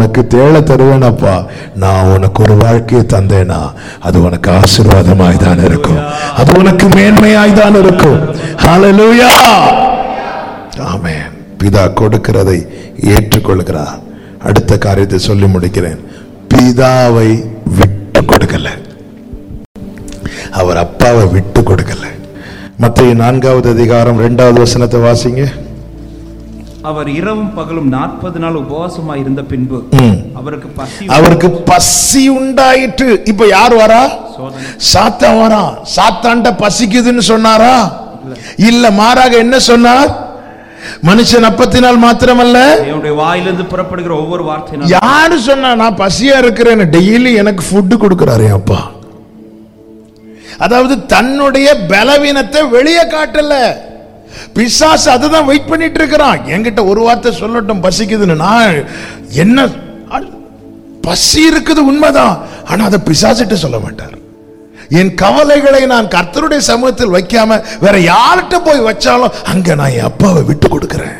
உனக்கு தேள தருவேனப்பா நான் உனக்கு ஒரு வாழ்க்கையை தந்தேனா அது உனக்கு ஆசீர்வாதமாய் தான் இருக்கும் அது உனக்கு மேன்மையாய் தான் இருக்கும் ஹalleluya ஆமென் பிதா கொடுக்கிறதை ஏற்றுக்கொள்கிறார் அடுத்த காரியத்தை சொல்லி முடிக்கிறேன் பிதாவை விட்டு கொடுக்கல அவர் அப்பாவை விட்டு கொடுக்கல மத்திய நான்காவது அதிகாரம் இரண்டாவது வசனத்தை வாசிங்க அவர் இரவும் பகலும் நாற்பது நாள் உபவாசமாய் இருந்த பின்பு ம். அவருக்கு பசி அவருக்கு பசி உண்டாயிற்று இப்ப யார் வரா சோதனை சாத்தான் வரா சாத்தான்ட்ட பசிக்குதுன்னு சொன்னாரா இல்ல மாறாக என்ன சொன்னார் மனுஷன் அப்பத்தினால் மாத்திரமல்ல தேவனுடைய வாயிலிருந்து புறப்படுகிற ஒவ்வொரு வார்த்தையினாலும் யாரு சொன்னா நான் பசியா இருக்கிறேன்னு டெய்லி எனக்கு ஃபுட்டு கொடுக்கிறாரு என் அப்பா அதாவது தன்னுடைய பலவீனத்தை வெளியே காட்டல பிசாசு அதுதான் வெயிட் பண்ணிட்டு இருக்கிறான் என்கிட்ட ஒரு வார்த்தை சொல்லட்டும் பசிக்குதுன்னு நான் என்ன அ- பசி இருக்குது உண்மைதான் ஆனா அதை பிசாசிட்ட சொல்ல மாட்டார் என் கவலைகளை நான் கர்த்தருடைய சமூகத்தில் வைக்காம வேற யார்கிட்ட போய் வச்சாலும் அங்க நான் என் அப்பாவை விட்டு கொடுக்கிறேன்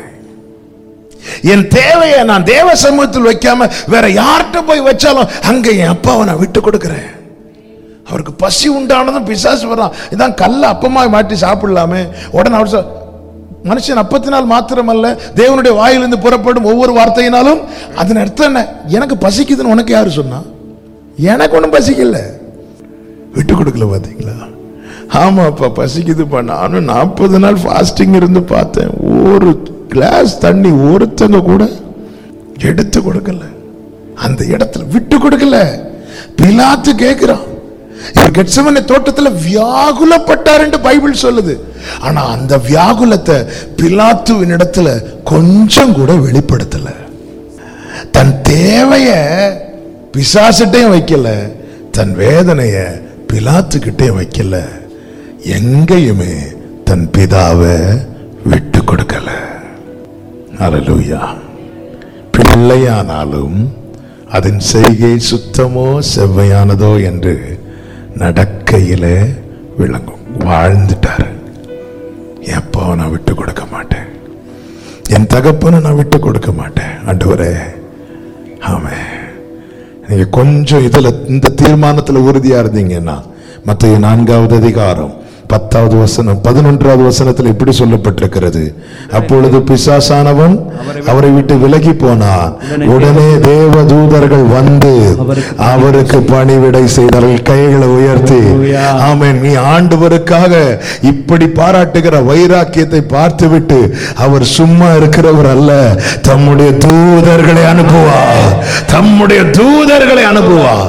என் தேவையை நான் தேவ சமூகத்தில் வைக்காம வேற யார்கிட்ட போய் வச்சாலும் அங்க என் அப்பாவை நான் விட்டு கொடுக்கிறேன் அவருக்கு பசி உண்டானதும் பிசாசு வரான் இதான் கல்ல அப்பமாய் மாட்டி சாப்பிடலாமே உடனே அவர் சொ- மனுஷன் அப்பத்தினால் மாத்திரமல்ல தேவனுடைய வாயிலிருந்து புறப்படும் ஒவ்வொரு வார்த்தையினாலும் அதன் அர்த்தம் என்ன எனக்கு பசிக்குதுன்னு உனக்கு யாரு சொன்னா எனக்கு ஒன்றும் பசிக்கல விட்டு கொடுக்கல பாத்தீங்களா ஆமாப்பா பசிக்குதுப்பா நானும் நாற்பது நாள் ஃபாஸ்டிங் இருந்து பார்த்தேன் ஒரு கிளாஸ் தண்ணி ஒருத்தங்க கூட எடுத்து கொடுக்கல அந்த இடத்துல விட்டு கொடுக்கல பிலாத்து கேட்கிறான் இவர் கெட்சமனை தோட்டத்துல வியாகுலப்பட்டார் என்று பைபிள் சொல்லுது ஆனா அந்த வியாகுலத்தை பிலாத்துவின் இடத்துல கொஞ்சம் கூட வெளிப்படுத்தல தன் தேவைய பிசாசிட்டையும் வைக்கல தன் வேதனைய பிலாத்துக்கிட்டையும் வைக்கல எங்கேயுமே தன் பிதாவை விட்டு கொடுக்கல அல்லேலூயா பிள்ளையானாலும் அதன் செய்கை சுத்தமோ செவ்வையானதோ என்று நடக்கையிலே விளங்கும் வாழ்ந்துட்டாரு எப்போ நான் விட்டு கொடுக்க மாட்டேன் என் தகப்பனை நான் விட்டு கொடுக்க மாட்டேன் ஆண்டவரே ஆமே நீங்க கொஞ்சம் இதுல இந்த தீர்மானத்துல உறுதியா இருந்தீங்கன்னா மத்திய நான்காவது அதிகாரம் பத்தாவது வசனம் பதினொன்றாவது வசனத்தில் இப்படி சொல்லப்பட்டிருக்கிறது அப்பொழுது பிசாசானவன் அவரை விட்டு விலகி போனான் உடனே தேவ தூதர்கள் வந்து அவருக்கு பணிவிடை செய்தார்கள் கைகளை உயர்த்தி ஆமென் நீ ஆண்டவருக்காக இப்படி பாராட்டுகிற வைராக்கியத்தை பார்த்துவிட்டு அவர் சும்மா இருக்கிறவர் அல்ல தம்முடைய தூதர்களை அனுப்புவார் தம்முடைய தூதர்களை அனுப்புவார்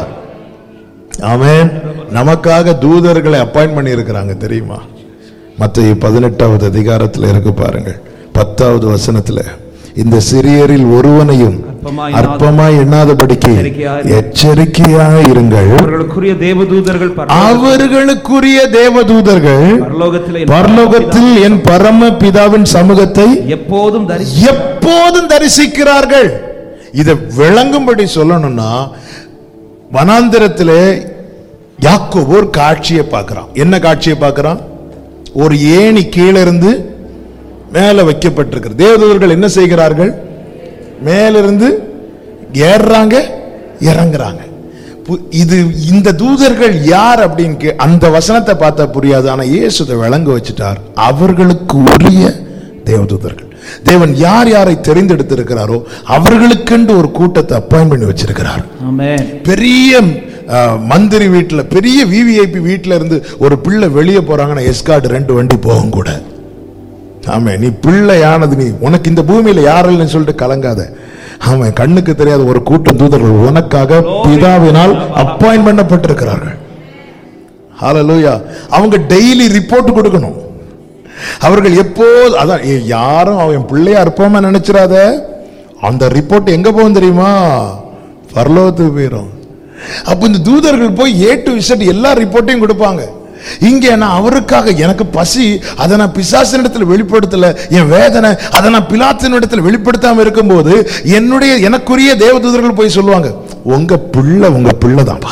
ஆமென் நமக்காக தூதர்களை அப்பாயின்ட் பண்ணி இருக்கிறாங்க தெரியுமா மத்திய பதினெட்டாவது அதிகாரத்தில் இருக்கு பாருங்க பத்தாவது வசனத்துல இந்த சிறியரில் ஒருவனையும் அற்பமாய் அற்பமாய் எண்ணாதபடிக்கு எச்சரிக்கையாக இருங்கள் அவர்களுக்குரிய தேவதூதர்கள் பரலோக- அவர்களுக்குரிய தேவதூதர்கள் பரலோகத்திலே என் பரலோகத்தில் என் பரம பிதாவின் சமூகத்தை எப்போதும் தரிசி எப்போதும் தரிசிக்கிறார்கள் இதை விளங்கும்படி சொல்லணும்னா வனாந்திரத்திலே யாக்கோபு ஒரு காட்சியை பார்க்கிறான் என்ன காட்சியை பார்க்கிறான் ஒரு ஏணி கீழே இருந்து மேலே வைக்கப்பட்டிருக்கிறது தேவதூதர்கள் என்ன செய்கிறார்கள் மேலிருந்து ஏறுறாங்க இறங்குறாங்க பு- இது இந்த தூதர்கள் யார் அப்படின்னு கே- அந்த வசனத்தை பார்த்தா புரியாது ஆனா இயேசு இதை விளங்க வச்சுட்டார் அவர்களுக்கு உரிய தேவதூதர்கள் தேவன் யார் யாரை தெரிந்தெடுத்திருக்கிறாரோ அவர்களுக்கென்று ஒரு கூட்டத்தை அப்பாயின் பண்ணி வச்சிருக்கிறார் ஆமென் பெரிய அஹ், மந்திரி வீட்டுல பெரிய விவிஐபி வீட்டுல இருந்து ஒரு பிள்ளை வெளியே போறாங்கன்னா எஸ்கார்டு ரெண்டு வண்டி போகும் கூட ஆமா நீ பிள்ளையானது நீ உனக்கு இந்த பூமியில யாரில்லைன்னு சொல்லிட்டு கலங்காத ஆமா கண்ணுக்கு தெரியாத ஒரு கூட்டம் தூதர்கள் உனக்காக பிதாவினால் அப்பாயின் பண்ணப்பட்டிருக்கிறார்கள் ஹalleluya அவங்க டெய்லி ரிப்போர்ட் கொடுக்கணும் அவர்கள் எப்போது அதான் ஏ, யாரும் அவன் பிள்ளையா இருப்போமா நினைச்சிடாத அந்த ரிப்போர்ட் எங்க போகும் தெரியுமா பரலோகத்துக்கு போயிடும் அப்ப இந்த தூதர்கள் போய் ஏ டு இசட் எல்லா ரிப்போர்ட்டையும் கொடுப்பாங்க இங்க நான் அவருக்காக எனக்கு பசி அதை நான் பிசாசின் இடத்துல வெளிப்படுத்தல என் வேதனை அதை நான் பிலாத்தின் இடத்துல வெளிப்படுத்தாம இருக்கும்போது என்னுடைய எனக்குரிய தேவதூதர்கள் போய் சொல்லுவாங்க உங்க பிள்ளை உங்க பிள்ளை தான்ப்பா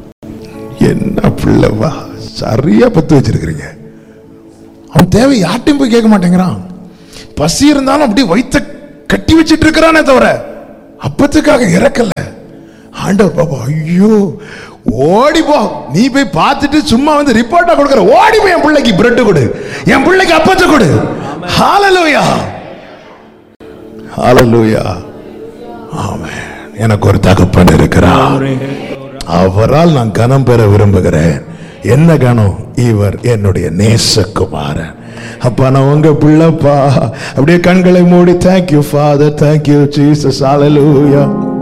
என்ன பிள்ளைவா சரியா பத்து வச்சிருக்கிறீங்க அவன் தேவை யார்ட்டையும் போய் கேட்க மாட்டேங்கிறான் பசி இருந்தாலும் அப்படியே வைத்த கட்டி வச்சிட்டு இருக்கிறானே தவிர அப்பத்துக்காக இறக்கல ஆண்டவர் பாப்பா ஐயோ ஓடி போ நீ போய் பார்த்துட்டு சும்மா வந்து ரிப்போர்ட்டா கொடுக்குற ஓடி போய் என் பிள்ளைக்கு பிரெட் கொடு என் பிள்ளைக்கு அப்பத்தை கொடு ஹalleluya ஹalleluya ஆமென் எனக்கு ஒரு தகப்பன் இருக்கிறார் அவரால் நான் கனம் பெற விரும்புகிறேன் என்ன கனம் இவர் என்னுடைய நேசகுமாரன் அப்பா நான் உங்க பிள்ளைப்பா அப்படியே கண்களை மூடி தேங்க்யூ ஃபாதர் தேங்க்யூ ஜீசஸ் ஹalleluya